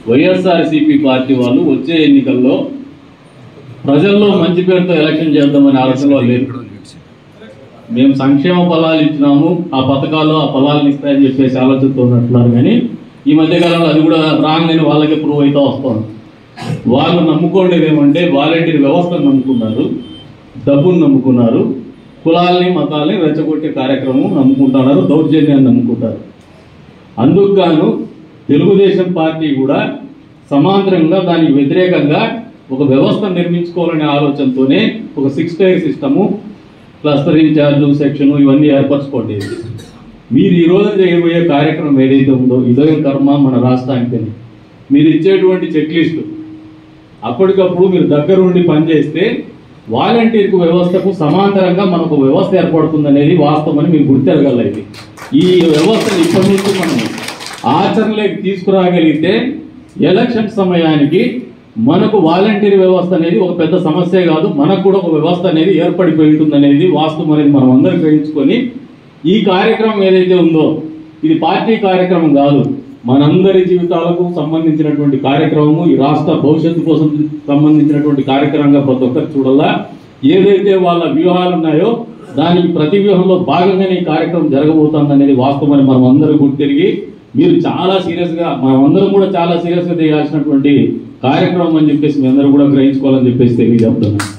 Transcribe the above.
YSRCP party వాళ్ళు వచ్చే ఎన్నికల్లో ప్రజల్లో మంచి పేరుతో ఎలక్షన్ చేద్దామనే ఆలోచనలో లేరు మేము సంక్షేమ ఫలాలు ఇచ్చినాము ఆ పథకాలు ఆ ఫలాలను ఇస్తాయని చెప్పేసి ఆలోచనతో ఉన్నట్టున్నారు కానీ ఈ మధ్య కాలంలో అది కూడా రాంగ్ అని వాళ్ళకే ప్రూవ్ అయితే వస్తుంది వాళ్ళు నమ్ముకోండేది ఏమంటే వాలంటీర్ వ్యవస్థను నమ్ముకున్నారు డబ్బును నమ్ముకున్నారు కులాల్ని మతాల్ని రెచ్చగొట్టే కార్యక్రమం నమ్ముకుంటున్నారు దౌర్జన్యాన్ని నమ్ముకుంటారు అందుకు గాను తెలుగుదేశం పార్టీ కూడా సమాంతరంగా దానికి వ్యతిరేకంగా ఒక వ్యవస్థ నిర్మించుకోవాలనే ఆలోచనతోనే ఒక six tier system cluster in charge section ఇవన్నీ ఏర్పరచుకోండి మీరు ఈ రోజు చేయబోయే కార్యక్రమం ఏదైతే ఉందో ఇదో కర్మ మన రాష్ట్రానికి మీరు ఇచ్చేటువంటి చెక్ లిస్టు అప్పటికప్పుడు మీరు దగ్గరుండి పనిచేస్తే వాలంటీర్ వ్యవస్థకు సమాంతరంగా మనకు వ్యవస్థ ఏర్పడుతుంది అనేది వాస్తవం అని మీరు గుర్తెరగలది ఈ వ్యవస్థను ఇప్పటి నుంచి మనం ఆచరణలోకి తీసుకురాగలిగితే ఎలక్షన్ సమయానికి మనకు వాలంటీర్ వ్యవస్థ అనేది ఒక పెద్ద సమస్య కాదు మనకు కూడా ఒక వ్యవస్థ అనేది ఏర్పడిపోయి ఉంటుంది అనేది వాస్తవం అనేది మనం అందరం గ్రహించుకొని ఈ కార్యక్రమం ఏదైతే ఉందో ఇది పార్టీ కార్యక్రమం కాదు మనందరి జీవితాలకు సంబంధించినటువంటి కార్యక్రమము ఈ రాష్ట్ర భవిష్యత్తు కోసం సంబంధించినటువంటి కార్యక్రమంగా ప్రతి ఒక్కరు చూడాలా ఏదైతే వాళ్ళ వ్యూహాలు ఉన్నాయో దానికి ప్రతి వ్యూహంలో భాగంగానే ఈ కార్యక్రమం జరగబోతుంది అనేది వాస్తవమని మనం అందరూ గుర్తిరిగి మీరు చాలా సీరియస్ గా మనం అందరం కూడా చాలా సీరియస్ గా చేయాల్సినటువంటి కార్యక్రమం అని చెప్పేసి మీ అందరూ కూడా గ్రహించుకోవాలని చెప్పేసి తెలియజేస్తున్నాను